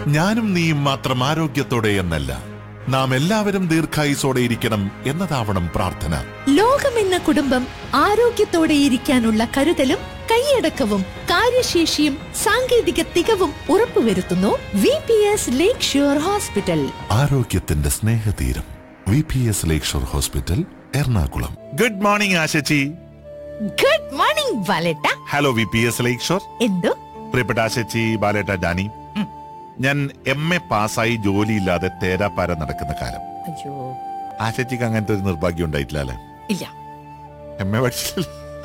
ഞാനും നീയും മാത്രം ആരോഗ്യത്തോടെ എന്നല്ല നാം എല്ലാവരും ദീർഘായുസോടെ ഇരിക്കണം എന്നതാവണം പ്രാർത്ഥന ലോകമെന്ന കുടുംബം ആരോഗ്യത്തോടെ ഇരിക്കാനുള്ള കരുതലും കൈയടക്കവും കാര്യശേഷിയും സാങ്കേതിക തികവും ഉറപ്പുവരുത്തുന്നു V P S Lakeshore hospital ആരോഗ്യത്തിന്റെ സ്നേഹതീരം V P S Lakeshore hospital Ernakulam good morning Ashachi good morning ബാലേട്ട hello V P S Lakeshore എന്തോ പ്രിയപ്പെട്ട ആശച്ചി ബാലേട്ട ജാനി ഞാൻ എം എ പാസ്സായി ജോലിയില്ലാതെ തേരാപ്പാര നടക്കുന്ന കാലം അയ്യോ ആശച്ചിക്ക് അങ്ങനത്തെ ഒരു നിർഭാഗ്യം ഉണ്ടായിട്ടില്ല അല്ലേ ഇല്ല എം എ പഠിച്ചില്ല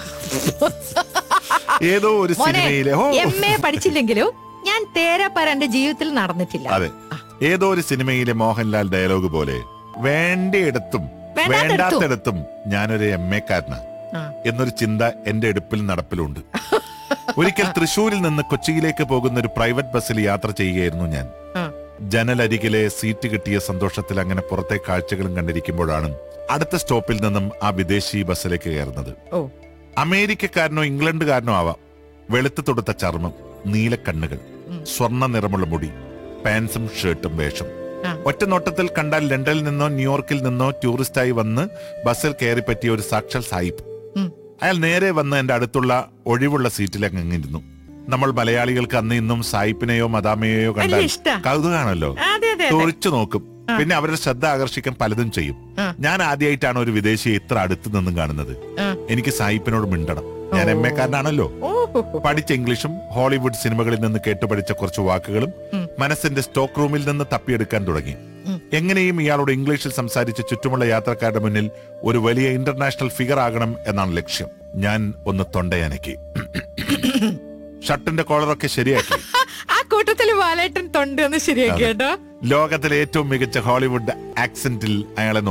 ഏതോ ഒരു മോനെ സിനിമയിലെ ഓ എം എ പഠിച്ചില്ലെങ്കിലും ഞാൻ തേരാപ്പാര എന്റെ ജീവിതത്തിൽ നടന്നിട്ടില്ല അതെ ഏതോ ഒരു സിനിമയിലെ മോഹൻലാൽ ഡയലോഗ് പോലെ വേണ്ടയിടത്തും വേണ്ടാത്തിടത്തും. വേണ്ടാത്തിടത്തും ഞാനൊരു എം എ കാരനാ ആ. എന്നൊരു ചിന്ത എന്റെ എടുപ്പിൽ നടപ്പിലുണ്ട് ഒരിക്കൽ തൃശൂരിൽ നിന്ന് കൊച്ചിയിലേക്ക് പോകുന്ന ഒരു പ്രൈവറ്റ് ബസ്സിൽ യാത്ര ചെയ്യുകയായിരുന്നു ഞാൻ ആ. ജനലരികിലെ സീറ്റ് കിട്ടിയ സന്തോഷത്തിൽ അങ്ങനെ പുറത്തെ കാഴ്ചകളും കണ്ടിരിക്കുമ്പോഴാണ് അടുത്ത സ്റ്റോപ്പിൽ നിന്നും ആ വിദേശി ബസ്സിലേക്ക് കയറുന്നത് ഓ അമേരിക്കക്കാരനോ ഇംഗ്ലണ്ടുകാരനോ ആവാം വെളുത്തു തൊടുത്ത ചർമ്മം നീല കണ്ണുകൾ സ്വർണ്ണ നിറമുള്ള മുടി പാൻസും ഷർട്ടും വേഷം ആ. ഒറ്റ നോട്ടത്തിൽ കണ്ടാൽ ലണ്ടനിൽ നിന്നോ ന്യൂയോർക്കിൽ നിന്നോ ടൂറിസ്റ്റായി വന്ന് ബസ്സിൽ കയറി പറ്റിയ ഒരു സാക്ഷാൽ സായിപ്പ് ഉം. അയാൾ നേരെ വന്ന് എന്റെ അടുത്തുള്ള ഒഴിവുള്ള സീറ്റിൽ അങ്ങിരുന്നു നമ്മൾ മലയാളികൾക്ക് അന്ന് ഇന്നും സായിപ്പിനെയോ മദാമയെയോ കണ്ടാൽ വലിയ ഇഷ്ടാ. കൗതുകാണല്ലോ അതെ അതെ അതെ തുറിച്ചു നോക്കും പിന്നെ അവരുടെ ശ്രദ്ധ ആകർഷിക്കാൻ പലതും ചെയ്യും ആ. ഞാൻ ആദ്യമായിട്ടാണ് ഒരു വിദേശിയെ ഇത്ര അടുത്ത് നിന്നും കാണുന്നത് ആ. എനിക്ക് സായിപ്പിനോട് മിണ്ടണം ഞാൻ എം എ കാരനാണല്ലോ ഓഹോ പഠിച്ച ഇംഗ്ലീഷും ഹോളിവുഡ് സിനിമകളിൽ നിന്ന് കേട്ടുപഠിച്ച കുറച്ച് വാക്കുകളും ഉം. മനസ്സിന്റെ സ്റ്റോക്ക് റൂമിൽ നിന്ന് തപ്പിയെടുക്കാൻ തുടങ്ങി ഉം. എങ്ങനെയും ഇയാളോട് ഇംഗ്ലീഷിൽ സംസാരിച്ച് ചുറ്റുമുള്ള യാത്രക്കാരുടെ മുന്നിൽ ഒരു വലിയ ഇന്റർനാഷണൽ ഫിഗർ ആകണം എന്നാണ് ലക്ഷ്യം ഞാൻ ഒന്ന് തൊണ്ടയനക്കി ഷർട്ടിന്റെ കോളറൊക്കെ ശരിയാക്കി ആ കൂട്ടത്തിൽ ബാലേട്ടൻ തൊണ്ട് ഒന്ന് ശരിയാക്കി കേട്ടോ ലോകത്തിലെ ഏറ്റവും മികച്ച ഹോളിവുഡ് ആക്സെന്റിൽ അയാളെ